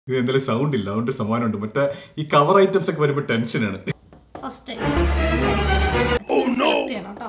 ഇത് എന്തായാലും സൗണ്ട് ഇല്ല അതുകൊണ്ട് സമാനമുണ്ട് മറ്റേ ഈ കവർ ഐറ്റംസ് ഒക്കെ വരുമ്പോൾ ടെൻഷനാണ് ഫസ്റ്റ് ചെയ്യണം കേട്ടോ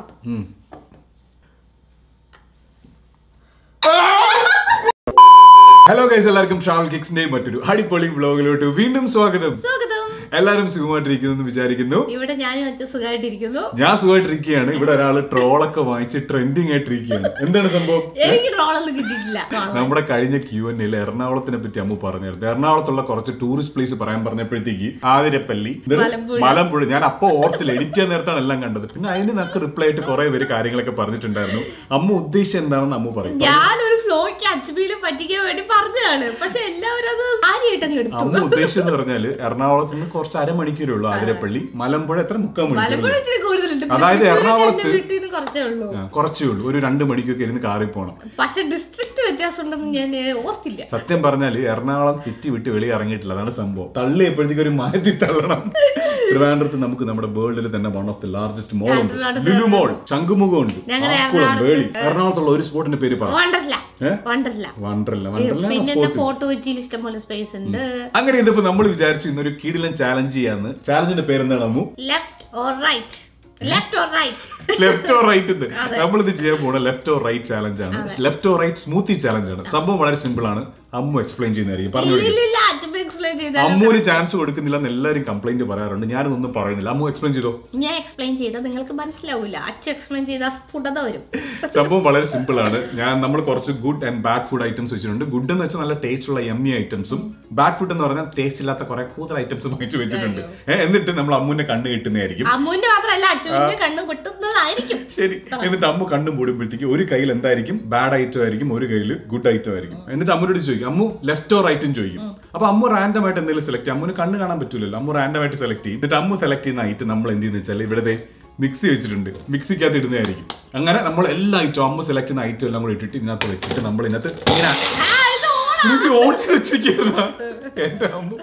ഹലോ ഗൈസ് എല്ലാവർക്കും ട്രാവൽ കിക്സിന്റെയും മറ്റൊരു അടിപൊളി വ്ലോഗിലോട്ട് വീണ്ടും സ്വാഗതം സ്വാഗതം എല്ലാവരും സുഖമായിട്ടിരിക്കുന്നു എന്ന് വിചാരിക്കുന്നു ഇവിടെ ഞാനും വെച്ച് സുഖമായിട്ടിരിക്കുന്നു ഞാൻ സുഖമായിട്ടിരിക്കുകയാണ് ഇവിടെ ഒരാൾ ട്രോളൊക്കെ വാങ്ങിച്ച് ട്രെൻഡിങ് ആയിട്ടിരിക്കുകയാണ് എന്താണ് സംഭവം എനിക്ക് ട്രോളൊന്നും കിട്ടിയിട്ടില്ല നമ്മുടെ കഴിഞ്ഞ ക്യൂ എൻ എറണാകുളത്തിനെ പറ്റി അമ്മ പറഞ്ഞായിരുന്നു എറണാകുളത്തുള്ള കുറച്ച് ടൂറിസ്റ്റ് പ്ലേസ് പറയാൻ പറഞ്ഞപ്പോഴത്തേക്ക് ആതിരപ്പള്ളി ഇത് മലമ്പുഴ. മലമ്പുഴ ഞാൻ അപ്പൊ ഓർത്തില്ല എഡിറ്റ് ചെയ്യാൻ നേരത്താണ് എല്ലാം കണ്ടത് പിന്നെ അതിന് നമുക്ക് റിപ്ലൈ ആയിട്ട് കുറെ പേര് കാര്യങ്ങളൊക്കെ പറഞ്ഞിട്ടുണ്ടായിരുന്നു അമ്മ ഉദ്ദേശം എന്താണെന്ന് അമ്മ പറയും ഞാനൊരു ഫ്ലോയ്ക്ക് അച്ചുബിയിലും പറ്റിക്കാൻ വേണ്ടി പറഞ്ഞതാണ് പക്ഷെ എല്ലാവരും അത് കാര്യമായിട്ടങ്ങ് എടുത്തു അമ്മ ഉദ്ദേശം എന്ന് പറഞ്ഞാല് എറണാകുളത്ത് നിന്ന് കുറച്ച് അരമണിക്കൂറേ ഉള്ളൂ ആതിരപ്പള്ളി മലമ്പുഴ എത്ര മുക്കാൽ മലമ്പുഴ മണിക്കൂർ ഇച്ചിരി കൂടുതലുണ്ട് പിന്നെ അതായത് തൃശ്ശൂരൊക്കെ എറണാകുളത്ത് എന്റെ വീട്ടിൽ നിന്ന് കുറച്ചേ ഉള്ളൂ കുറച്ചേ ഉള്ളൂ ഒരു രണ്ട് മണിക്കൊക്കെ ഇരുന്ന് കാറിൽ പോകണം പക്ഷെ ഡിസ്ട്രിക്ട് വ്യത്യാസം ഉണ്ടെന്ന് ഞാൻ ഓർത്തില്ല സത്യം പറഞ്ഞാല് എറണാകുളം ചുറ്റി വിട്ട് വെളി ഇറങ്ങിയിട്ടില്ല അതാണ് സംഭവം തള്ളിയപ്പോഴത്തേക്ക് ഒരു മാറ്റി തള്ളണം ട്രിവാൻഡ്രത്ത് നമുക്ക് നമ്മുടെ വേൾഡിൽ തന്നെ one of the largest mall ഉണ്ട് ട്രിവാൻഡ്രത്ത് ലുലു മോൾ ശംഖുമുഖം ഉണ്ട് ഞങ്ങളുടെ ആക്കുളം എറണാകുളത്ത് വേളി എറണാകുളത്തുള്ള ഒരു സ്പോട്ടിന്റെ പേര് പറ വണ്ടർല ഏ? വണ്ടർല വണ്ടർല്ല വണ്ടർല്ല പിന്നെ എന്റെ സ്പോട്ട് ഫോട്ടോ കൊച്ചിയിൽ ഇഷ്ടംപോലെ സ്പേസ് ഉണ്ട് അങ്ങനെ ഇന്നിപ്പോ നമ്മൾ വിചാരിച്ചു ഇന്നൊരു കിടിലൻ ചാലഞ്ച് ചെയ്യാന്ന് ചാലഞ്ചിന്റെ പേരെന്താണ് Ammu left or right left or right left or right ഉണ്ട് നമ്മൾ ഇത് ചെയ്യാൻ പോണ ലെഫ്റ്റ് ഓർ റൈറ്റ് ചാലഞ്ച് ആണ് left or right smoothie challenge ആണ് സംഭവം വളരെ സിമ്പിൾ ആണ് അമ്മു എക്സ്പ്ലെയിൻ ചെയ്യുന്നതായിരിക്കും പറഞ്ഞു ഇല്ല ഇല്ല അച്ഛൻ എക്സ്പ്ലെയിൻ ചെയ്താൽ അമ്മുവിന് ചാൻസ് കൊടുക്കുന്നില്ല എന്ന് എല്ലാവരും കംപ്ലൈന്റ് പറയാറുണ്ട് ഞാനതൊന്നും പറയുന്നില്ല അമ്മു എക്സ്പ്ലെയിൻ ചെയ്തോ ഞാൻ എക്സ്പ്ലെയിൻ ചെയ്താൽ നിങ്ങൾക്ക് മനസ്സിലാവൂല അച്ഛൻ എക്സ്പ്ലെയിൻ ചെയ്താൽ സ്ഫുടത വരും സംഭവം വളരെ സിമ്പിൾ ആണ് ഞാൻ നമ്മൾ കുറച്ച് good and bad food items വെച്ചിട്ടുണ്ട് ഗുഡ് എന്ന് വെച്ചാൽ നല്ല ടേസ്റ്റ് ഉള്ള എമ്മി ഐറ്റംസും ബാഡ് ഫുഡ് എന്ന് പറഞ്ഞാൽ ടേസ്റ്റ് ഇല്ലാത്ത കുറെ കൂടുതൽ ഐറ്റംസ് വാങ്ങിച്ചു വെച്ചിട്ടുണ്ട് ഏ, എന്നിട്ട് നമ്മൾ അമ്മുവിന്റെ കണ്ണ് കിട്ടുന്നതായിരിക്കും അമ്മുവിന്റെ മാത്രമല്ല അച്ഛൻ്റെ കണ്ണ് പൊട്ടുന്നതായിരിക്കും ശരി എന്നിട്ട് അമ്മു കണ്ണു മൂടുമ്പോഴത്തേക്ക് ഒരു കയ്യിൽ എന്തായിരിക്കും ബാഡ് ഐറ്റം ആയിരിക്കും ഒരു കയ്യിൽ ഗുഡ് ഐറ്റം ആയിരിക്കും എന്നിട്ട് അമ്മയോട് ചോദിക്കും അമ്മു ലെഫ്റ്റ് ഓർ റൈറ്റും ചോദിക്കും അപ്പൊ അമ്മു റാൻഡം ആയിട്ട് എന്തെങ്കിലും സെലക്ട് ചെയ്യും അമ്മുന് കണ്ണ് കാണാൻ പറ്റൂലല്ലോ അമ്മു റാൻഡം ആയിട്ട് സെലക്ട് ചെയ്യും എന്നിട്ട് അമ്മു സെലക്ട് ചെയ്യുന്ന ഐറ്റം നമ്മൾ എന്ത് ചെയ്യുന്ന വെച്ചാൽ ഇവിടെ മിക്സി വെച്ചിട്ടുണ്ട് മിക്സിക്കകത്ത് ഇടുന്നതായിരിക്കും അങ്ങനെ നമ്മൾ എല്ലാ ഐറ്റം അമ്മ സെലക്ട് ചെയ്യുന്ന ഐറ്റം എല്ലാം കൂടി ഇട്ടിട്ട് ഇതിനകത്ത് വെച്ചിട്ട് നമ്മൾ ഇതിനകത്ത് ഇങ്ങനെ ആ, ഇത് ഓണം. എനിക്ക് ഓൺ വെച്ചിരിക്കുന്ന എന്റെ അമ്മ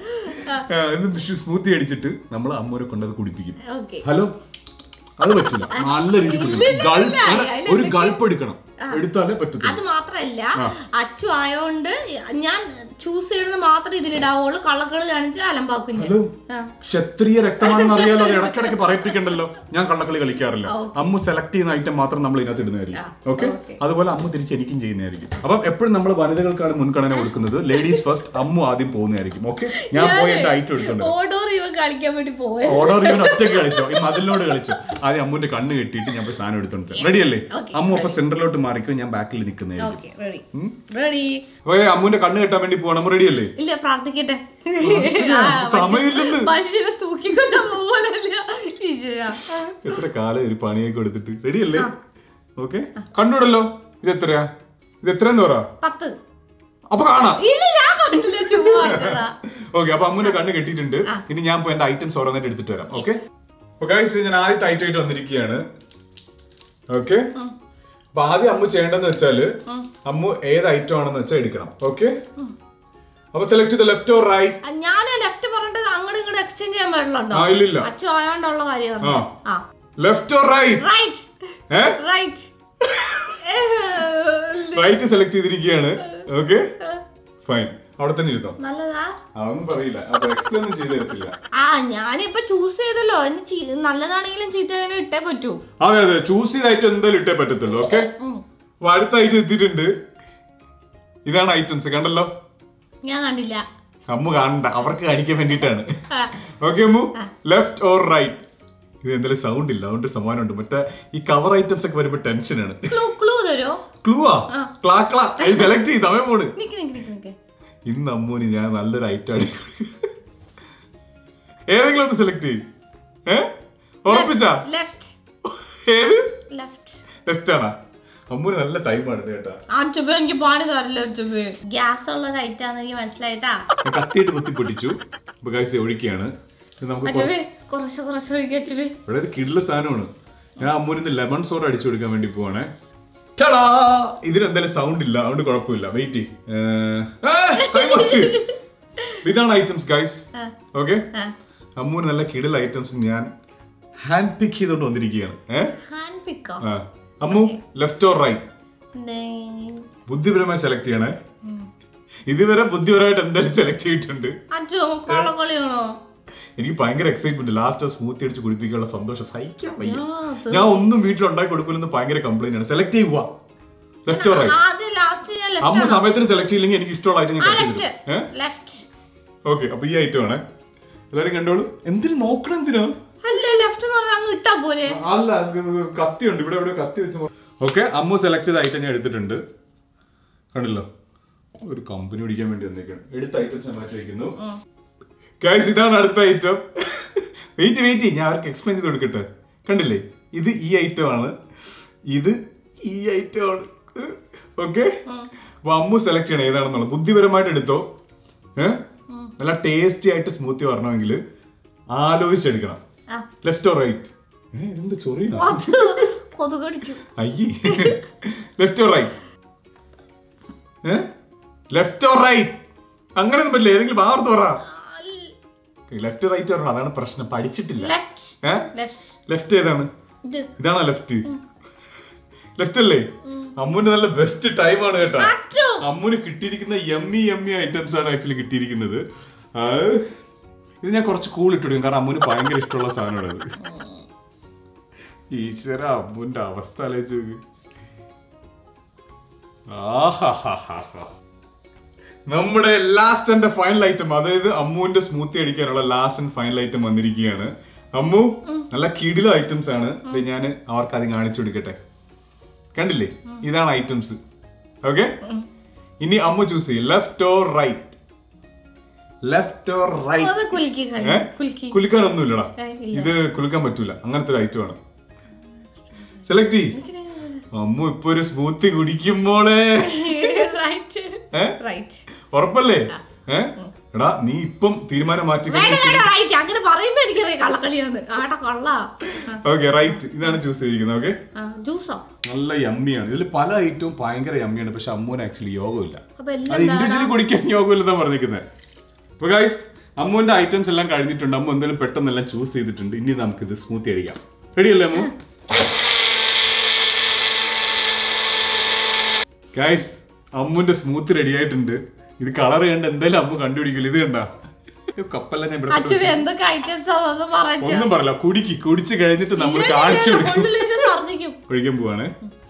സ്മൂത്തി അടിച്ചിട്ട് നമ്മൾ അമ്മൂരെ കൊണ്ടത് കുടിപ്പിക്കും Okay. ഹലോ അത് പറ്റില്ല നല്ല രീതിയിൽ കുടിക്കണം. ഗൾപ്പ് അങ്ങനെ ഒരു ഗൾപ്പ് എടുക്കണം എടുത്താലേ പറ്റത്തുള്ളൂ അത് മാത്രല്ല അച്ചു ആയോണ്ട് ഞാൻ ചൂസ് ചെയ്യുന്നത് മാത്രം ഇതിലിടാവുള്ളൂ കള്ളക്കള് കാണിച്ച് അലമ്പാക്കും ഞാൻ ഹലോ ആ. ക്ഷത്രിയ രക്തമാണെന്ന് അറിയാലോ അത് ഇടയ്ക്കിടയ്ക്ക് പറയിപ്പിക്കണ്ടല്ലോ ഞാൻ കള്ളക്കളി കളിക്കാറില്ല അമ്മു സെലക്ട് ചെയ്യുന്ന ഐറ്റം മാത്രം നമ്മൾ ഇതിനകത്ത് ഇടുന്നതായിരിക്കും ഓക്കെ അതുപോലെ അമ്മു തിരിച്ച് എനിക്കും ചെയ്യുന്നതായിരിക്കും അപ്പം എപ്പോഴും നമ്മൾ വനിതകൾക്കാണ് മുൻഗണന കൊടുക്കുന്നത് ലേഡീസ് ഫസ്റ്റ് അമ്മു ആദ്യം പോകുന്നതായിരിക്കും ഓക്കെ ഞാൻ പോയി എന്റെ ഐറ്റം എടുത്തോണ്ട് വരാം. ഓടോർ ഇവൻ കളിക്കാൻ വേണ്ടി പോയത് ഓർഡർ ചെയ്യാൻ ഒറ്റയ്ക്ക് കളിച്ചോ ഈ മതിലിനോട് കളിച്ചോ ആദ്യം അമ്മുവിന്റെ കണ്ണ് കെട്ടിയിട്ട് ഞാൻ പോയി സാധനം എടുത്തോണ്ട് റെഡി അല്ലേ അമ്മു അപ്പൊ സെന്ററിലോട്ട് മാറിക്കോ ഞാൻ ബാക്കിൽ നിൽക്കുന്നതായിരിക്കും ഓക്കെ റെഡി റെഡി അപ്പൊ അമ്മുവിന്റെ കണ്ണ് കെട്ടാൻ വേണ്ടി പോകണം റെഡി അല്ലേ ഇല്ല പ്രാർത്ഥിക്കട്ടെ സമയമില്ലെന്ന് മനുഷ്യനെ തൂക്കിക്കൊണ്ടാ പോലല്ല ഈശ്വരാ എത്ര കാലം ഒരു പണിയൊക്കെ എടുത്തിട്ട് റെഡി അല്ലേ ഓക്കെ കണ്ടുവിടല്ലോ ഇത് എത്രയാ ഇത് എത്രയെന്ന് പറ പത്ത് അപ്പൊ കാണാം ഇല്ല ഞാൻ കണ്ടില്ല ചുമ്മാ പറഞ്ഞതാ. ഓക്കെ അപ്പൊ അമ്മുന്റെ കണ്ണ് കെട്ടിയിട്ടുണ്ട് ഇനി ഞാൻ പോയി എന്റെ ഐറ്റംസ് ഓരോന്നായിട്ട് എടുത്തിട്ട് വരാം ഓക്കെ ഗൈസ് ഞാൻ ആദ്യത്തെ ഐറ്റം ആയിട്ട് വന്നിരിക്കുകയാണ് ഓക്കെ അപ്പൊ ആദ്യം അമ്മു ചെയ്യേണ്ടതെന്ന് വെച്ചാല് അമ്മു ഏത് ഐറ്റം ആണെന്ന് വെച്ചാൽ എടുക്കണം ഓക്കെ അപ്പൊ സെലക്ട് ചെയ്ത ലെഫ്റ്റ് ഓർ റൈറ്റ് ആ, ഞാൻ ലെഫ്റ്റ് പറഞ്ഞിട്ട് അങ്ങോട്ട് ഇങ്ങോട്ട് എക്സ്ചേഞ്ച് ചെയ്യാൻ പാടില്ലുണ്ടോ ആ ഇല്ലില്ല അച്ഛൻ ആയോണ്ടുള്ള കാര്യം ആ ആ ലെഫ്റ്റ് ഓർ റൈറ്റ് റൈറ്റ് ഏ റൈറ്റ് റൈറ്റ് സെലക്ട് ചെയ്തിരിക്കുകയാണ് ഓക്കെ ഫൈൻ അവിടെ തന്നെ ഇരുന്നോ നല്ലതാ അതൊന്നും പറയില്ല അപ്പൊ എക്സ്പ്ലെയിൻ ഒന്നും ചെയ്തു തരത്തില്ല ആ ഞാനിപ്പൊ ചൂസ് ചെയ്തല്ലോ അതിന് ചീ- നല്ലതാണെങ്കിലും ചീത്തയാണെങ്കിലും ഇട്ടേ പറ്റൂ അതെ അതെ ചൂസ് ചെയ്ത ഐറ്റം എന്തായാലും ഇട്ടേ പറ്റത്തുള്ളൂ ഓക്കെ ഉം. അപ്പൊ അടുത്ത ഐറ്റം എത്തിയിട്ടുണ്ട് ഇതാണ് ഐറ്റംസ് കണ്ടല്ലോ ഞാൻ കണ്ടില്ല അമ്മു കാണണ്ട അവർക്ക് കാണിക്കാൻ വേണ്ടിയിട്ടാണ് ആ. Okay Ammu left or right ഇത് എന്തായാലും സൗണ്ട് ഇല്ല അതുകൊണ്ട് സമാനമുണ്ട് മറ്റേ ഈ കവർ ഐറ്റംസ് ഒക്കെ വരുമ്പോ ടെൻഷനാണ് ക്ലൂ ക്ലൂ തരോ ക്ലൂവാ ക്ലാ ക്ലാ സെലക്ട് ചെയ്ത് സമയം പോണ് നിക്ക് നിക്ക് നിക്ക് നിക്ക് ഇന്ന് അമ്മൂന് ഞാൻ നല്ലൊരു ഐറ്റം ആണ് ഏതെങ്കിലും ഒന്ന് സെലക്ട് ചെയ്യും ഏ ഉറപ്പിച്ചാ ലെഫ്റ്റ് ഏത് ലെഫ്റ്റ് ലെഫ്റ്റ് ആണാ അമ്മൂന് നല്ല ടൈമാണ് കേട്ടാ അച്ചുബ എനിക്ക് പാണി തരില്ല അച്ചുബ ഗ്യാസ് ഉള്ള ലൈറ്റ് ആണെന്ന് എനിക്ക് മനസ്സിലായിട്ടാ ഞാൻ കത്തിയിട്ട് കുത്തി പൊട്ടിച്ചു ഇപ്പൊ കാഴ്ച ഒഴിക്കുകയാണ് ഇത് നമുക്ക് അച്ചുബ കുറച്ച് കുറച്ച് ഒഴിക്കും അച്ചുബ ഇവിടെ ഇത് കിടില സാധനമാണ് ഞാൻ അമ്മൂനിന്ന് ലെമൺ സോഡ അടിച്ചു കൊടുക്കാൻ വേണ്ടി പോവാണേ ടാടാ! ഇതിന് എന്തായാലും സൗണ്ട് ഇല്ല അതുകൊണ്ട് കുഴപ്പമില്ല വെയിറ്റ് ഇതാണ് ഐറ്റംസ് ഗൈസ് ഓക്കെ ആ. അമ്മൂന് നല്ല കിടില ഐറ്റംസ് ഞാൻ ഹാൻഡ് പിക്ക് ചെയ്തോണ്ട് വന്നിരിക്കുകയാണ് ഏ ഹാൻഡ് പിക്കോ ആ. അമ്മു ലെഫ്റ്റ് ഓർ റൈറ്റ് ബുദ്ധിപരമായി സെലക്ട് ചെയ്യണേ ഇതുവരെ ബുദ്ധിപരമായിട്ട് എന്തായാലും സെലക്ട് ചെയ്തിട്ടുണ്ട് അച്ഛോ കൊള്ളക്കൊള്ളിയാണോ എനിക്ക് ഭയങ്കര എക്സൈറ്റ്മെന്റ് ലാസ്റ്റ് സ്മൂത്തി അടിച്ച് കുടിപ്പിക്കാനുള്ള സന്തോഷം സഹിക്കാൻ വയ്യ യാ, അത് ഞാൻ ഒന്നും വീട്ടിൽ ഉണ്ടാക്കി കൊടുക്കില്ലെന്ന് ഭയങ്കര കംപ്ലൈന്റ് ആണ് സെലക്ട് ചെയ്യുക ലെഫ്റ്റ് ഓർ റൈറ്റ് ആദ്യം ലാസ്റ്റ് ഞാൻ അമ്മ സമയത്തിന് സെലക്ട് ചെയ്യില്ലെങ്കിൽ എനിക്ക് ഇഷ്ടമുള്ള ഐറ്റം ഞാൻ സെലക്ട് ലെഫ്റ്റ് ചെയ്തു ഏഹ് ലെഫ്റ്റ് ഓക്കെ അപ്പൊ ഈ ഐറ്റം ആണ് എല്ലാരും കണ്ടോളൂ എന്തിനു നോക്കണം എന്തിനാ അല്ല ലെഫ്റ്റ് എന്ന് പറഞ്ഞാൽ അങ്ങ് ഇട്ടാ പോരെ അല്ല കത്തി ഉണ്ട് ഇവിടെ ഇവിടെ കത്തി വെച്ച് ഓക്കെ അമ്മു സെലക്ട് ചെയ്ത ഐറ്റം ഞാൻ എടുത്തിട്ടുണ്ട് കണ്ടല്ലോ ഒരു കമ്പനി പിടിക്കാൻ വേണ്ടി വന്നേക്കാണ് എടുത്ത ഐറ്റം ഞാൻ മാറ്റി വയ്ക്കുന്നു ഗൈസ് ഇതാണ് അടുത്ത ഐറ്റം വെയിറ്റ് വെയിറ്റ് ഞാൻ അവർക്ക് എക്സ്പ്ലെയിൻ ചെയ്ത് കൊടുക്കട്ടെ കണ്ടില്ലേ ഇത് ഈ ഐറ്റം ആണ് ഇത് ഈ ഐറ്റം ആണ് ഓക്കെ അപ്പൊ അമ്മു സെലക്ട് ചെയ്യണം ഏതാണെന്നുള്ളത് ബുദ്ധിപരമായിട്ട് എടുത്തോ ഏഹ് നല്ല ടേസ്റ്റി ആയിട്ട് സ്മൂത്തി വരണമെങ്കിൽ ആലോചിച്ചെടുക്കണം ആ. ലെഫ്റ്റ് ഓർ റൈറ്റ് എന്ത് ചൊറിയ അത് കൊതുകടിച്ചു അയ്യേ left or right left or right അങ്ങനെയൊന്നും പറ്റില്ല ഏതെങ്കിലും വാർത്ത പറ ലെഫ്റ്റ് റൈറ്റ് പറയണം അതാണ് പ്രശ്നം പഠിച്ചിട്ടില്ല ലെഫ്റ്റ് ഏ ലെഫ്റ്റ് ലെഫ്റ്റ് ഏതാണ് ഇത് ഇതാണോ ലെഫ്റ്റ് ലെഫ്റ്റ് അല്ലേ അമ്മുവിന്റെ നല്ല ബെസ്റ്റ് ടൈം ആണ് കേട്ടോ അച്ചോ അമ്മുന് കിട്ടിയിരിക്കുന്ന എമ്മി എമ്മി ഐറ്റംസ് ആണ് ആക്ച്വലി കിട്ടിയിരിക്കുന്നത് ആ, ഇത് ഞാൻ കുറച്ച് കൂൾ ഇട്ടിടും കാരണം അമ്മുന് ഭയങ്കര ഇഷ്ടമുള്ള സാധനമാണ് ഇത് ഈശ്വര അമ്മുന്റെ അവസ്ഥ ആലോചിച്ച് നോക്ക് ആഹാഹാഹാഹാ. നമ്മുടെ ലാസ്റ്റ് ആൻഡ് ഫൈനൽ ഐറ്റം അതായത് അമ്മുവിന്റെ സ്മൂത്തി അടിക്കാനുള്ള ലാസ്റ്റ് ആൻഡ് ഫൈനൽ ഐറ്റം വന്നിരിക്കുകയാണ് അമ്മു നല്ല കിടിലോ ഐറ്റംസ് ആണ് ഞാൻ അവർക്ക് അത് കാണിച്ചു കൊടുക്കട്ടെ കണ്ടില്ലേ ഇതാണ് ഐറ്റംസ് ഓക്കെ ഇനി അമ്മു ചൂസ് ചെയ്യും left or right left or right അത് കുലുക്കി ഏ? കഴിഞ്ഞു കുലുക്കി കുലുക്കാനൊന്നുമില്ലടാ ഏ, ഇല്ല. ഇത് കുലുക്കാൻ പറ്റൂല അങ്ങനത്തെ ഒരു ഐറ്റം ആണ് സെലക്ട് ചെയ് അമ്മു ഇപ്പൊ ഒരു സ്മൂത്തി കുടിക്കുമ്പോളേ റൈറ്റ് ഏ റൈറ്റ് ഉറപ്പല്ലേ ഏ എടാ നീ ഇപ്പം തീരുമാനം മാറ്റി വേണ്ട വേണ്ട റൈറ്റ് അങ്ങനെ പറയുമ്പോ എനിക്കറിയാം കള്ളക്കളിയാന്ന് ആടെ കള്ള ഓക്കെ റൈറ്റ് ഇതാണ് ചൂസ് ചെയ്തിരിക്കുന്നത് ഓക്കെ ജ്യൂസോ നല്ല യമ്മിയാണ് ഇതിൽ പല ഐറ്റവും ഭയങ്കര യമ്മിയാണ് പക്ഷെ അമ്മുവിന് ആക്ച്വലി യോഗമില്ല അപ്പൊ എല്ലാം അത് ഇൻഡിവിജ്വലി കുടിക്കാൻ യോഗമില്ലെന്നാ പറഞ്ഞിരിക്കുന്നത് അപ്പൊ ഗൈസ് അമ്മുവിന്റെ ഐറ്റംസ് എല്ലാം കഴിഞ്ഞിട്ടുണ്ട് അമ്മു എന്തായാലും പെട്ടെന്ന് എല്ലാം ചൂസ് ചെയ്തിട്ടുണ്ട് ഇനി നമുക്ക് ഇത് സ്മൂത്തി അടിക്കാം റെഡി അല്ലേ അമ്മു ഗൈസ് അമ്മുന്റെ സ്മൂത്തി റെഡി ആയിട്ടുണ്ട് ഇത് കളർ കണ്ട് എന്തായാലും അമ്മു കണ്ടുപിടിക്കില്ല ഇത് കണ്ട കപ്പെല്ലാം ഞാൻ ഇവിടെ കൊണ്ട് അച്ഛൻ എന്തൊക്കെ ഐറ്റംസ് ആണെന്ന് പറഞ്ഞു ഒന്നും പറയില്ല കുടിക്ക് കുടിച്ച് കഴിഞ്ഞിട്ട് നമ്മൾ കാണിച്ചു കൊടുക്കും ഛർദിക്കും ഒഴിക്കാൻ പോവാണ്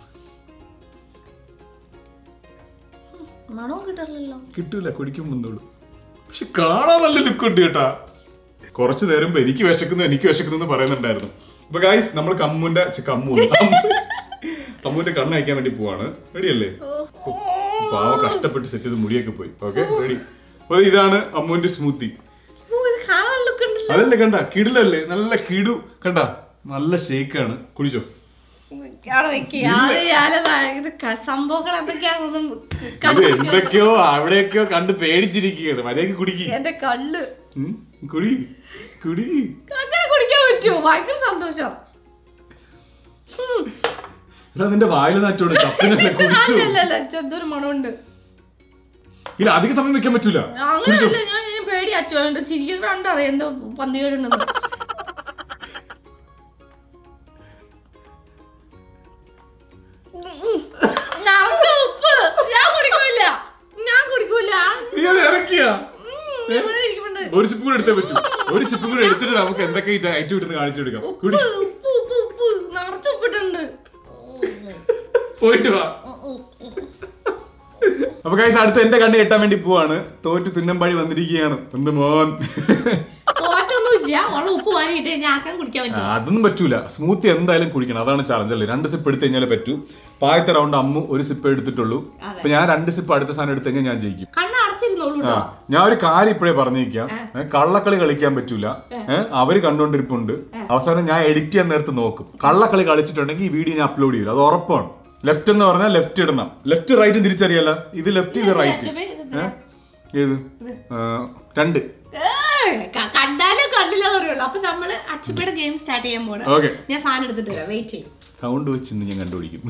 മണവും കിട്ടണല്ലോ കിട്ടൂല കുടിക്കാൻ വന്നോളൂ പക്ഷെ കാണാൻ നല്ല ലുക്ക് ഉണ്ട് കേട്ടാ കുറച്ചു നേരം എനിക്ക് വിശക്കുന്നു എനിക്ക് വിശക്കുന്നു എന്ന് പറയുന്നുണ്ടായിരുന്നു അപ്പൊ ഗായ്സ് നമ്മൾ കമ്മുന്റെ ഛെ, കമ്മു കമ്മുന്റെ കണ്ണ് അയക്കാൻ വേണ്ടി പോവാണ് റെഡി അല്ലേ പാവ കഷ്ടപ്പെട്ട് സെറ്റ് ചെയ്ത് മുടിയൊക്കെ പോയി ഓക്കെ റെഡി അപ്പൊ ഇതാണ് അമ്മുവിന്റെ സ്മൂത്തി ഓ ഇത് കാണാൻ ലുക്ക് ഉണ്ടല്ലോ അതല്ലേ കണ്ട കിടിലല്ലേ നല്ല കിടു കണ്ട നല്ല ഷേക്കാണ് കുടിച്ചോ അവിടെ വെക്ക്. അത് ഞാനതാ ഇത് ക- സംഭവങ്ങൾ എന്തൊക്കെയാണെന്നൊന്നും ഇത് കണ്ടുപിടിക്കാൻ എന്തൊക്കെയോ അവിടെയൊക്കെയോ കണ്ട് പേടിച്ചിരിക്കുകയാണ് മര്യാദക്ക് കുടിക്ക് എന്റെ കള്ള് ഉം, കുടി കുടി അങ്ങനെ കുടിക്കാൻ പറ്റുമോ ഭയങ്കര സന്തോഷം ഉം. എടാ നിന്റെ വായിൽ നാറ്റോട് കപ്പിനല്ലേ കുടിച്ചു അല്ലല്ല എന്തൊരു മണമുണ്ട് ഇല്ല അധികം സമയം വെക്കാൻ പറ്റൂല അങ്ങനെയല്ല ഞാൻ ഞാൻ പേടി അച്ഛനുണ്ട് ചിരിക്കുന്ന കണ്ടറിയാം എന്തോ പന്തികേടുണ്ടെന്ന് നിറച്ച ഉപ്പ് ഞാൻ കുടിക്കൂല ഞാൻ കുടിക്കൂല നീ അത് ഇറക്കിയാ ഉം, ഇവിടെ ഇരിക്കുന്നുണ്ട്. ഒരു സിപ്പ് കൂടെ എടുത്തേ പറ്റൂ ഒരു സിപ്പ് കൂടെ എടുത്തിട്ട് നമുക്ക് എന്തൊക്കെ ഐറ്റം ഇടുന്ന് കാണിച്ചു കൊടുക്കാം കുടി ഉപ്പ് ഉപ്പ് ഉപ്പ് ഉപ്പ് നിറച്ച ഉപ്പിട്ടുണ്ട് പോയിട്ട് വാ അപ്പൊ കഴിച്ച അടുത്ത് എന്റെ കണ്ണ് കെട്ടാൻ വേണ്ടി പോവാണ് തോറ്റ് തുന്നമ്പാടി വന്നിരിക്കുകയാണ് ഒന്ന് മോൻ തോറ്റൊന്നുമില്ല ഉള്ള ഉപ്പ് വാങ്ങിയിട്ട് ഞാൻ ആക്കാൻ കുടിക്കാൻ ആ, പറ്റും അതൊന്നും പറ്റൂല സ്മൂത്തി എന്തായാലും കുടിക്കണം അതാണ് ചാലഞ്ച് അല്ലേ രണ്ട് സിപ്പ് എടുത്തു കഴിഞ്ഞാലേ പറ്റൂ പായത്തെ റൗണ്ട് അമ്മു ഒരു സിപ്പ് എടുത്തിട്ടുള്ളൂ അപ്പൊ ഞാൻ രണ്ട് സിപ്പ് അടുത്ത സാധനം എടുത്തു കഴിഞ്ഞാൽ ഞാൻ ജയിക്കും കണ്ണ് അടച്ചിരുന്നോളൂ ആ കേട്ടോ ഞാൻ ഒരു കാര്യം ഇപ്പോഴേ പറഞ്ഞിരിക്കാം ഏ, കള്ളക്കളി കളിക്കാൻ പറ്റൂല ഏഹ് അവര് കണ്ടോണ്ടിരിപ്പുണ്ട് അവസാനം ഞാൻ എഡിറ്റ് ചെയ്യാൻ നേരത്ത് നോക്കും കള്ളക്കളി കളിച്ചിട്ടുണ്ടെങ്കിൽ ഈ വീഡിയോ ഞാൻ അപ്ലോഡ് ചെയ്യും അത് ഉറപ്പാണ് ലെഫ്റ്റ് എന്ന് പറഞ്ഞാൽ ലെഫ്റ്റ് ഇടണം ലെഫ്റ്റ് റൈറ്റും തിരിച്ചറിയാലോ ഇത് ലെഫ്റ്റ് ഇത് റൈറ്റ് അച്ഛമ്മേ, ഇത് ഏത് ആ, രണ്ട് ഏയ്, ക- കണ്ടാലും കണ്ടില്ല പറയുള്ളൂ അപ്പൊ നമ്മള് അച്ഛപ്പയുടെ ഗെയിം സ്റ്റാർട്ട് ചെയ്യാൻ പോണ് ഓക്കെ ഞാൻ സാധനം എടുത്തിട്ട് വരാം വെയിറ്റ് ചെയ്യും സൗണ്ട് വെച്ച് ഇന്ന് ഞാൻ കണ്ടുപിടിക്കും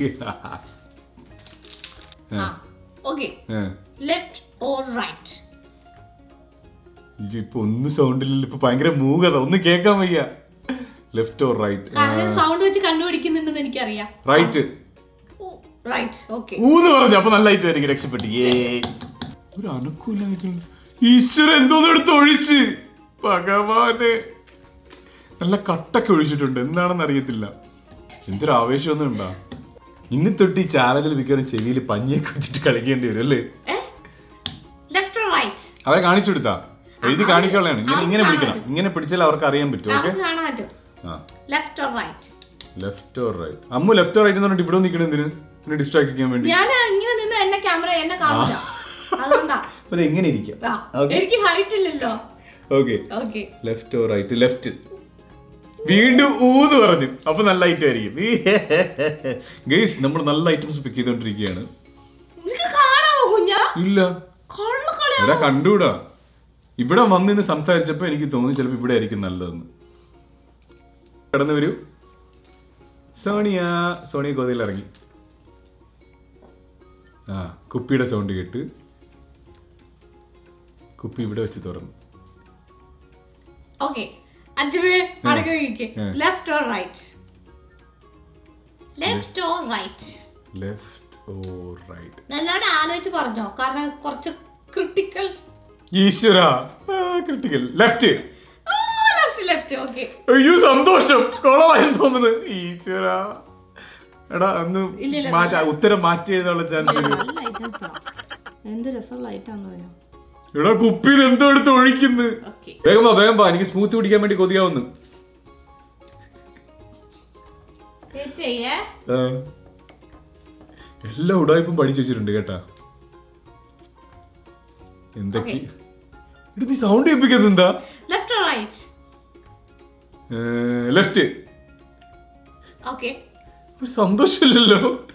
ആ ഓക്കെ ഏ. ലെഫ്റ്റ് ഓർ റൈറ്റ് ഇയ്യോ, ഇപ്പൊ ഒന്നും സൗണ്ട് ഇല്ലല്ലോ ഇപ്പൊ ഭയങ്കര മൂകത ഒന്നും കേൾക്കാൻ വയ്യ ലെഫ്റ്റ് ഓർ റൈറ്റ് കാരണം സൗണ്ട് വെച്ച് കണ്ടുപിടിക്കുന്നുണ്ടെന്ന് എനിക്കറിയാം റൈറ്റ് റൈറ്റ് ഓക്കെ ഊന്ന് പറഞ്ഞു അപ്പൊ നല്ല ഐറ്റം ആയിരിക്കും രക്ഷപ്പെട്ടു ഏ ഒരു അനക്കൂല നിൽക്കുന്നു ഈശ്വരൻ എന്തോന്നും എടുത്ത് ഒഴിച്ച് ഭഗവാനെ നല്ല കട്ടൊക്കെ ഒഴിച്ചിട്ടുണ്ട് എന്താണെന്ന് അറിയത്തില്ല എന്തൊരു ആവേശമൊന്നും ഉണ്ടാ ഇനി തൊട്ട് ഈ ചാലഞ്ചിൽ മിക്കവാറും ചെവിയിൽ പഞ്ഞിയൊക്കെ വെച്ചിട്ട് കളിക്കേണ്ടി വരും അല്ലേ ലെഫ്റ്റ് ഓർ റൈറ്റ് അവരെ കാണിച്ചു കൊടുത്താ എഴുതി കാണിക്കാനുള്ളതാണ് ഇങ്ങനെ ഇങ്ങനെ അവർക്ക് പിടിക്കണം ഇങ്ങനെ പിടിച്ചാൽ അവർക്ക് അറിയാൻ പറ്റും ഓക്കെ അവർക്ക് കാണാൻ പറ്റും ആ left or right left or right Ammu left or right എന്ന് പറഞ്ഞിട്ട് ഇവിടെ നിൽക്കണം എന്തിന് എന്നെ ഡിസ്ട്രാക്ട് ചെയ്യാൻ വേണ്ടി ഞാൻ ഇങ്ങനെ നിന്ന് എന്നെ ക്യാമറ എന്നെ കാണില്ല അതുകൊണ്ടാ അപ്പൊ ഇത് എങ്ങനെ ഇരിക്കാം ആ, Okay. എനിക്ക് ഹൈറ്റ് ഇല്ലല്ലോ okay okay left or right left വീണ്ടും ഊന്ന് പറഞ്ഞു അപ്പൊ നല്ല ഐറ്റം ആയിരിക്കും ഗെയ്സ് നമ്മൾ നല്ല ഐറ്റംസ് പിക്ക് ചെയ്തോണ്ടിരിക്കുകയാണ് നിനക്ക് കാണാമോ കുഞ്ഞ ഇല്ല കൊള്ളക്കളി എടാ കണ്ടൂടാ ഇവിടെ വന്നിന്ന് സംസാരിച്ചപ്പോ എനിക്ക് തോന്നി ചിലപ്പോ ഇവിടെ ആയിരിക്കും നല്ലതെന്ന് കടന്നു വരൂ സോണിയ സോണിയ ഗോതയിൽ ഇറങ്ങി ആ കുപ്പിയുടെ സൗണ്ട് കേട്ട് കുപ്പി ഇവിടെ വെച്ച് തുറന്നു ഓക്കെ അഞ്ചുപേ അടക്കി ആ. Left or right left or right left or right നല്ലോണം ആലോചിച്ച് പറഞ്ഞോ കാരണം കുറച്ച് ക്രിട്ടിക്കൽ ഈശ്വര critical left left left okay അയ്യോ സന്തോഷം കൊളമായി തോന്നുന്നു ഈശ്വര എടാ ഒന്ന് ഇല്ല, ഇല്ല, മാറ്റാ ഉത്തരം മാറ്റി എഴുതാനുള്ള ചാൻസ് നല്ല ഐറ്റംസാ എന്ത് രസമുള്ള ഐറ്റം ആണെന്ന് പറയാം എടാ കുപ്പിയിൽ എന്തോ എടുത്ത് ഒഴിക്കുന്നു ഓക്കെ വേഗം വാ വേഗം വാ എനിക്ക് സ്മൂത്ത് കുടിക്കാൻ വേണ്ടി കൊതിയാവുന്നു ചെയ്യേ ആ. എല്ലാ ഉടായ്പും പഠിച്ചു വെച്ചിട്ടുണ്ട് കേട്ടാ എന്തൊക്കെ Okay. എടാ നീ സൗണ്ട് കേൾപ്പിക്കുന്നത് എന്താ left or right left okay ഒരു സന്തോഷമില്ലല്ലോ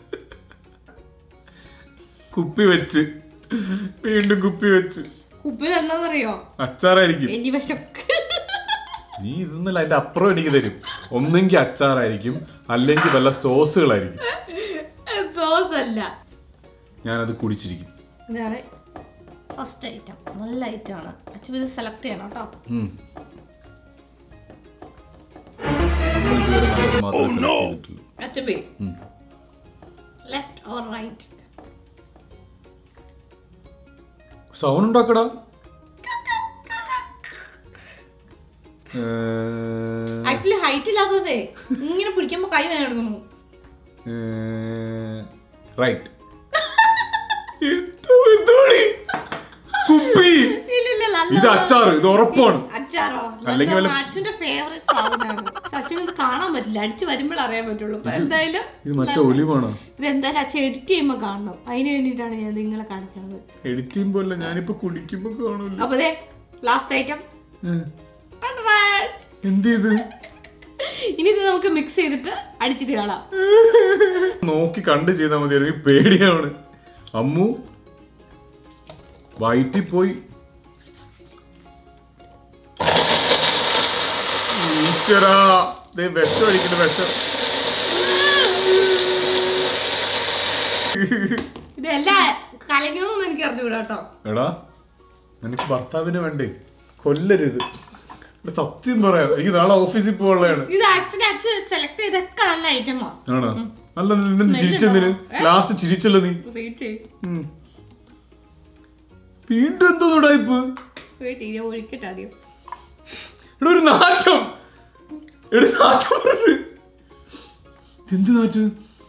കുപ്പി വെച്ച് വീണ്ടും കുപ്പി വെച്ച് കുപ്പിൽ എന്താണെന്നറിയോ അച്ചാറായിരിക്കും എലി വശക്ക് നീ ഇതൊന്നല്ല അതിന്റെ അപ്പുറം എനിക്ക് തരും ഒന്നെങ്കിൽ അച്ചാറായിരിക്കും അല്ലെങ്കിൽ വല്ല സോസുകളായിരിക്കും സോസ് അല്ല ഞാനത് കുടിച്ചിരിക്കും ഇതാണ് ഫസ്റ്റ് ഐറ്റം നല്ല ഐറ്റം ആണ് അച്ഛൻ ഇത് സെലക്ട് ചെയ്യണം കേട്ടോ ഉം. നമ്മൾ ഇതുവരെ നല്ലത് മാത്രമേ സെലക്ട് ചെയ്തിട്ടുള്ളൂ അച്ഛൻ പോയി ഉം. ലെഫ്റ്റ് ഓർ റൈറ്റ് സൗണ്ട് ഉണ്ടാക്കടാ ഏർ, ആക്ച്വലി ഹൈറ്റ് ഇല്ലാത്തതുകൊണ്ടേ ഇങ്ങനെ പിടിക്കുമ്പോ കൈ വേദന എടുക്കുന്നു ഏർ, റൈറ്റ് ഏറ്റവും എന്താണ്? കുപ്പി ഇല്ല ഇല്ല നല്ല ഇത് അച്ചാറ് ഇത് ഉറപ്പാണ് അച്ചാറോ അല്ലെങ്കിൽ നല്ല വല്ല- അച്ഛന്റെ ഫേവറേറ്റ് സാധനമാണ് പക്ഷെ അച്ഛന് ഇത് കാണാൻ പറ്റില്ല അടിച്ച് വരുമ്പോൾ അറിയാൻ പറ്റുള്ളൂ അപ്പൊ എന്തായാലും ഇത് മറ്റേ ഒലിവാണോ ഇത് എന്തായാലും അച്ഛൻ എഡിറ്റ് ചെയ്യുമ്പോൾ കാണണം അതിന് വേണ്ടിയിട്ടാണ് ഞാൻ നിങ്ങളെ കാണിക്കുന്നത് എഡിറ്റ് ചെയ്യുമ്പോ അല്ല ഞാനിപ്പോ കുടിക്കുമ്പോ കാണൂല അപ്പൊ ദേ ലാസ്റ്റ് ഐറ്റം ഏ, എന്ത് ചെയ്ത് ഇനി ഇത് നമുക്ക് മിക്സ് ചെയ്തിട്ട് അടിച്ചിട്ട് കാണാം നോക്കി കണ്ട് ചെയ്താൽ മതി എനിക്ക് പേടിയാണ് അമ്മു വയറ്റിൽ പോയി ഈശ്വരാ ദേ വിഷം അടിക്കുന്നു വിഷം ഇതെല്ലാം കലങ്ങണമെന്നൊന്നും എനിക്ക് അറിഞ്ഞുകൂടാ കേട്ടോ എടാ നിനക്ക് ഭർത്താവിന് വേണ്ടേ കൊല്ലരുത് എടാ, സത്യം പറയാം എനിക്ക് നാളെ ഓഫീസിൽ പോകാനുള്ളതാണ് ഇത് ആക്ച്വലി അച്ഛൻ സെലക്ട് ചെയ്തൊക്കെ നല്ല ഐറ്റമാ ആണോ അല്ല നിന്നെ Smell ചിരിച്ചെന്തിന് ഉണ്ടോ? ഏ? ലാസ്റ്റ് ചിരിച്ചല്ലോ നീ വെയിറ്റ് ചെയ്യും ഉം. വീണ്ടും എന്തോ ഉടായിപ്പ് വെയിറ്റ് ചെയ്യും ഒഴിക്കട്ടെ ആദ്യം എടാ ഒരു നാറ്റം എടാ നാറ്റം പറഞ്ഞിട്ട് എന്ത് നാറ്റ്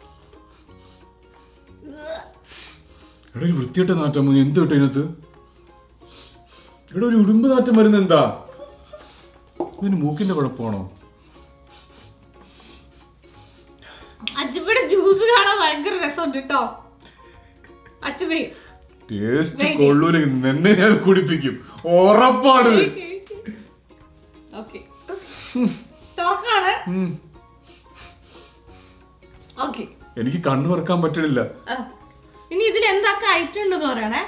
എടാ ഒരു വൃത്തിയായിട്ട നാറ്റം മതി എന്ത് കിട്ടും ഇതിനകത്ത് എടാ ഒരു ഉടുമ്പ് നാറ്റം വരുന്ന എന്താ ഇതിന് മൂക്കിന്റെ കുഴപ്പമാണോ അച്ഛവിടെ ജ്യൂസ് കാണാൻ ഭയങ്കര രസമുണ്ട് കേട്ടോ അച്ഛമ്മേ ടേസ്റ്റ് കൊള്ളൂലെങ്കിൽ നിന്നെ ഞാൻ കുടിപ്പിക്കും ഉറപ്പാണ് ഓക്കെ തുറക്കാണ് ഉം. ഓക്കെ എനിക്ക് കണ്ണു തുറക്കാൻ പറ്റണില്ല ഇനി ഇതിൽ എന്തൊക്കെ ഐറ്റം ഉണ്ടെന്ന് പറയണേ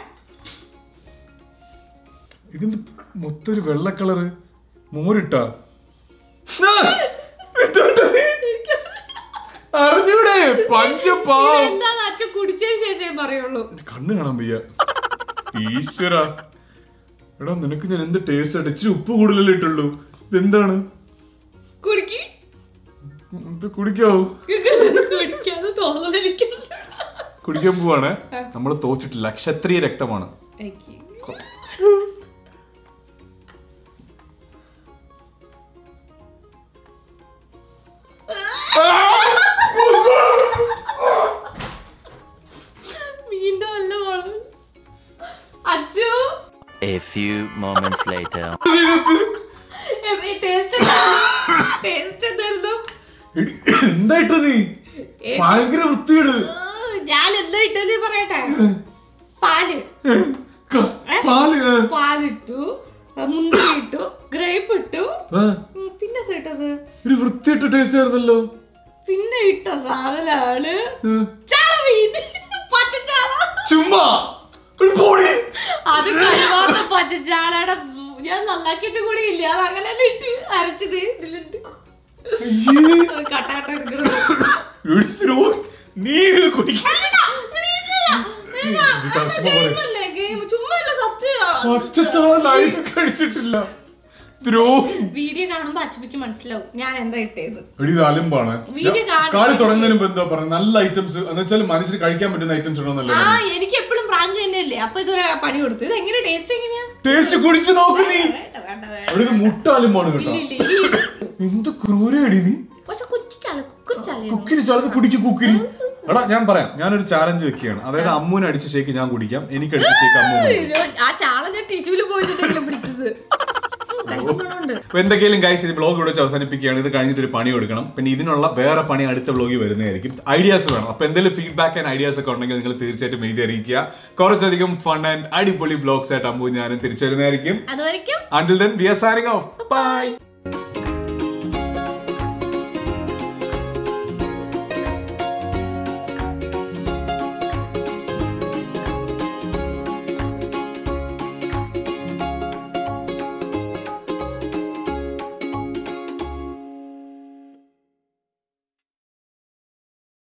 ഇതെന്ത് മൊത്തം ഒരു വെള്ള കളറ് മോരിട്ടാ ആ! ഇതെന്താ ഇത്? അറിഞ്ഞൂടെ പഞ്ചപാവം എന്താന്ന് അച്ഛൻ കുടിച്ചതിന് ശേഷമേ പറയുള്ളൂ കണ്ണ് കാണാൻ വയ്യ ഈശ്വര എടാ നിനക്ക് ഞാൻ എന്ത് ടേസ്റ്റ് ആയിട്ട് ഇച്ചിരി ഉപ്പ് കൂടുതലല്ലേ ഇട്ടുള്ളൂ ഇതെന്താണ് കുടിക്ക് ഇത് കുടിക്കാവോ കുടിക്കാതെ തോന്നലെനിക്ക് കുടിക്കാൻ പോവാണ് നമ്മൾ തോറ്റിട്ടില്ല ക്ഷത്രിയ രക്തമാണ് കഴിക്ക്. വീണ്ടും നല്ല മോള് Achu A few moments later. Taste taste എന്തായിരുന്നു എടി, എന്താ ഇട്ടത് നീ ഭയങ്കര വൃത്തികേട് ഏഹ്, ഞാൻ എന്താ ഇട്ടത് പറയട്ടെ പാല് ക- പാല് ഏ. പാലിട്ടു മുന്തിരി ഇട്ടു ഗ്രേപ്പ് ഇട്ടു ആ, ഉം, പിന്നെ എന്താ ഇട്ടത് ഒരു വൃത്തിയിട്ട ടേസ്റ്റ് ആയിരുന്നല്ലോ പിന്നെ ഇട്ട സാധനാണ് ഏ. ചാളമീൻ പച്ചച്ചാള ചുമ്മാ ഒരു പൊടി അത് കഴിവാത്ത പച്ചച്ചാളയുടെ ഞാൻ നന്നാക്കിയിട്ട് കൂടി ഇല്ല അത് അങ്ങനെ തന്നെ ഇട്ട് അരച്ചത് ഇതിലുണ്ട് അയ്യേ. അത് കട്ടാട്ട എടുക്കുന്നത് എടി, ദ്രോഹി. നീ ഇത് കുടിക്ക ചുമ്മാ സത്യം പച്ചച്ചോള ലൈഫ് കഴിച്ചിട്ടില്ല ദ്രോഹി വീഡിയോ കാണുമ്പോ അച്ചുമിക്ക് മനസ്സിലാവും ഞാൻ എന്താ ഇട്ടത് എടി ഇത് അലമ്പാണ് വീഡിയോ കാണും. കാലി തുടങ്ങുന്നതിന് മുമ്പ് എന്താ പറയുക നല്ല ഐറ്റംസ് എന്ന് വെച്ചാൽ മനുഷ്യന് കഴിക്കാൻ പറ്റുന്ന ഐറ്റംസ് ഇടണമെന്നല്ലേ ആ എനിക്ക് എപ്പോഴും പ്രാങ്ക് തന്നെയല്ലേ അപ്പൊ ഇതൊരു പണി കൊടുത്തു ഇത് എങ്ങനെ ടേസ്റ്റ് എങ്ങനെയാ ടേസ്റ്റ് കുടിച്ചു നോക്ക് നീ വേണ്ട വേണ്ട വേണ്ട അവിടെ ഇത് മുട്ട അലമ്പാണ് കേട്ടോ ഇല്ല, ഇല്ല, ഇല്ല. എന്ത് ക്രൂരടി നീ പക്ഷെ കൊച്ചു ചാല കുക്കർ ചാല കുക്കിരി ചാലത് കുടിക്ക് കുക്കിരി എടാ ഞാൻ പറയാം ഞാനൊരു ചാലഞ്ച് വെക്കുകയാണ് അതായത് അമ്മൂനെ അടിച്ച ഷേക്ക് ഞാൻ കുടിക്കാം എനിക്ക് അടിച്ച ഷേക്ക് അമ്മ കുടിക്കും. ആ ചാള ഞാൻ ടിഷ്യൂല് പോയിട്ടുണ്ടെങ്കിലും പിടിച്ചത് ഉം, കഴിക്കുന്നുണ്ട് അപ്പൊ എന്തൊക്കെയാലും ഗൈസ് ഇത് ബ്ലോഗ് ഇവിടെ വെച്ച് അവസാനിപ്പിക്കുകയാണ് ഇത് കഴിഞ്ഞിട്ട് ഒരു പണി കൊടുക്കണം പിന്നെ ഇതിനുള്ള വേറെ പണി അടുത്ത ബ്ലോഗിൽ വരുന്നതായിരിക്കും ഐഡിയാസ് വേണം അപ്പൊ എന്തെങ്കിലും ഫീഡ്ബാക്ക് ആൻഡ് ഐഡിയാസ് ഒക്കെ ഉണ്ടെങ്കിൽ നിങ്ങൾ തീർച്ചയായിട്ടും എഴുതി അറിയിക്കുക കുറച്ചധികം ഫൺ ആൻഡ് അടിപൊളി ബ്ലോഗ്സ് ആയിട്ട് അമ്മു ഞാനും തിരിച്ചു വരുന്നതായിരിക്കും അതുവரைക്കും Until then, we are signing off. Bye.